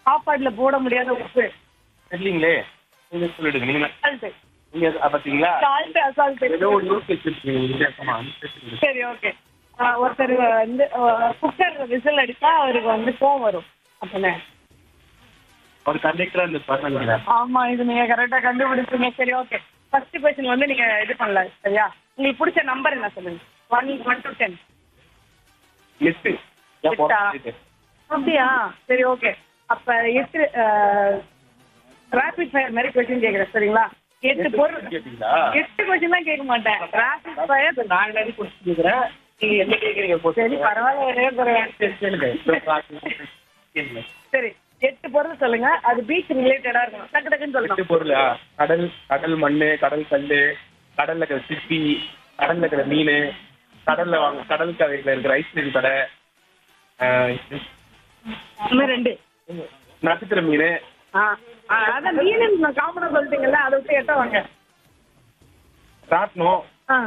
சாப்பாடுல போட முடியாத உப்பு தெரியலீங்களே நீங்க சொல்லிடுங்க நீங்க சால்ட் நீங்க அத பாத்தீங்களா சால்ட் அசால்ட் ஏதோ ஒரு யூஸ் வச்சிருக்கீங்க வித்தியாசமா பேசுறீங்க. சரி ஓகே ஒருத்தர் வந்து குக்கர் விசில் அடிச்சா அவருக்கு வந்து கோவம் வரும் அப்பனே ஒரு கண்டக்டரா இந்த பசங்க ஆமா இது நீங்க கரெக்டா கண்டுபிடிச்சீங்க சரி ஓகே ஃபர்ஸ்ட் கொஸ்டின் வந்து நீங்க இது பண்ணல சரியா உங்களுக்கு பிடிச்ச நம்பர் என்ன சொல்லுங்க ஒன் ஒன் டு டென் எட்டு ஏன் எட்டா? போறது? அப்படியா சரி ஓகே அப்ப எட்டு ரேபிட் ஃபயர் மாதிரி கொஸ்டின் கேக்குறேன் சரிங்களா எட்டு பொருள் கேட்டீங்களா எட்டு கொஸ்டின் தான் கேட்க மாட்டேன் ரேபிட் ஃபயர் நான் எல்லாரையும் குடிச்சு கேக்குறேன் நீங்க என்ன கேக்குறீங்க போட்டு சரி பரவாயில்ல ஒரே குறைவேன் சரி, கேளுங்க கேளுங்க. சரி எட்டு பொருள் சொல்லுங்க அது பீச் ரிலேட்டடா இருக்கும் டக்கு டக்குன்னு எட்டு சொல்லணும் பொருளா கடல் கடல் மண்ணு கடல் கல்லு கடல்ல இருக்கிற சிப்பி கடல்ல இருக்கிற மீன் கடல்ல வாங்க கடல் கரையில இருக்கிற ஐஸ்கிரீம் கடை ஆஹ் இது இன்னும் ரெண்டு நட்சத்திர மீன் ஆ ஆ, அதான் மீன் நான் காமனா சொல்லிட்டீங்கல்ல அதை விட்டு எட்ட வாங்க ராட்னம் ஆ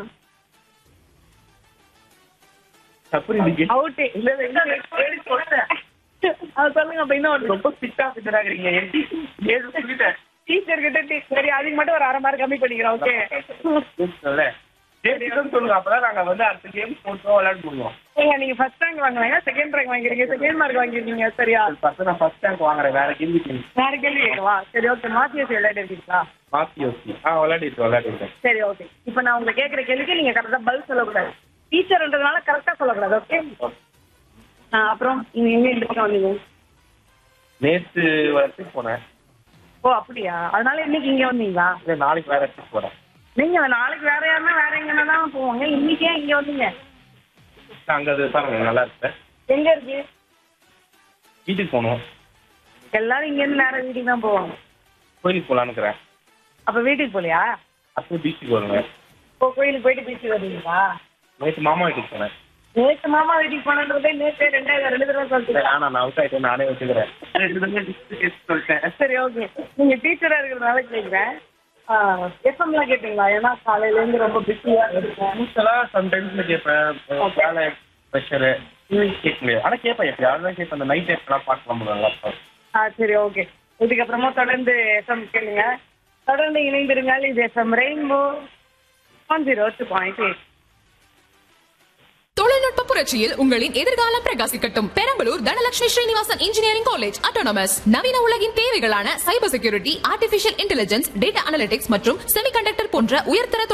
தப்பு நீங்க அவுட்டு இல்ல இல்ல இல்ல சொல்றேன் அது சொல்லுங்க அப்ப இன்னும் ரொம்ப ஃபிட்டா ஃபிட்டரா இருக்கீங்க ஏழு சொல்லிட்டேன் டீச்சர் கிட்ட டீ- சரி அதுக்கு மட்டும் ஒரு அரை மார்க் கம்மி பண்ணிக்கிறோம் ஓகே சொல்ல கேட்டுதான் சொல்லுங்க அப்பதான் நாங்க வந்து அடுத்த கேம் போட்டோம் விளையாட முடியும் ஏங்க நீங்க ஃபர்ஸ்ட் ரேங்க் வாங்குவாங்க செகண்ட் ரேங்க் வாங்கிருக்கீங்க செகண்ட் மார்க் வாங்கிருக்கீங்க சரியா பசங்க நான் ஃபர்ஸ்ட் ரேங்க் வாங்குறேன் வேற கேள்வி வேற கேள்வி கேட்கவா சரி ஓகே மாத்தியஸ் விளையாட்டு இருக்கீங்களா மாத்தி யோசி ஆ விளையாடிட்டு விளையாடிட்டேன் சரி ஓகே இப்போ நான் உங்களை கேட்குற கேள்விக்கு நீங்க கரெக்டாக பதில் சொல்லக்கூடாது டீச்சர்ன்றதுனால கரெக்டாக சொல்லக்கூடாது ஓகே ஆ அப்புறம் நீங்க எங்க இந்த பக்கம் வந்தீங்க நேத்து இடத்துக்கு போனேன் ஓ அப்படியா அதனால இன்னைக்கு இங்க வந்தீங்களா இல்ல நாளைக்கு வேற இடத்துக்கு போறேன் நீங்க நாளைக்கு வேற யாருன்னா வேற எங்கன்னா தான் போவாங்க இன்னைக்கு ஏன் இங்க வந்தீங்க அங்க அது பாருங்க நல்லா இருக்கு எங்க இருக்கு வீட்டுக்கு போகணும் எல்லாரும் இங்க இருந்து நேரம் வீட்டுக்கு தான் போவாங்க கோயிலுக்கு போலான்னு இருக்கிறேன் அப்ப வீட்டுக்கு போலியா அப்புறம் பீச்சுக்கு வருவேன் இப்போ கோயிலுக்கு போயிட்டு பீச்சுக்கு வருவீங்களா நேற்று மாமா வீட்டுக்கு போனேன் நேற்று மாமா வீட்டுக்கு போனன்றதே நேற்று ரெண்டாயிரம் ரெண்டு தடவை சரி, சொல்லிட்டு ஆனா நான் அவுட் ஆயிட்டேன் நானே வச்சுக்கிறேன் ரெண்டு தடவை டிஸ்கஸ் சொல்லிட்டேன் சரி ஓகே நீங்க டீச்சரா இருக்கிறதுனால கேட்குறேன் எஃப்எம்லாம் கேட்டீங்களா ஏன்னா காலையில இருந்து ரொம்ப பிஸியா இருக்கேன் நியூஸ்லாம் சம்டைம்ஸ்ல கேட்பேன் வேலை ப்ரெஷரு கேட்க முடியாது ஆனா கேட்பேன் எப்பயாவது தான் கேட்பேன் அந்த நைட் டைம்லாம் பார்க்கலாம் நல்லா ஆ சரி ஓகே இதுக்கப்புறமா தொடர்ந்து எஃப்எம் கேளுங்க தொடர்ந்து இணைந்திருங்கள் இது FM rainbow one zero two point eight தொழில்நுட்ப புரட்சியில் உங்களின் எதிர்காலம் பிரகாசிக்கட்டும் Perambalur Dhanalakshmi Srinivasan engineering college autonomous நவீன உலகின் தேவைகளான cyber security artificial intelligence data analytics மற்றும் செமிகண்டக்டர் போன்ற உயர்தர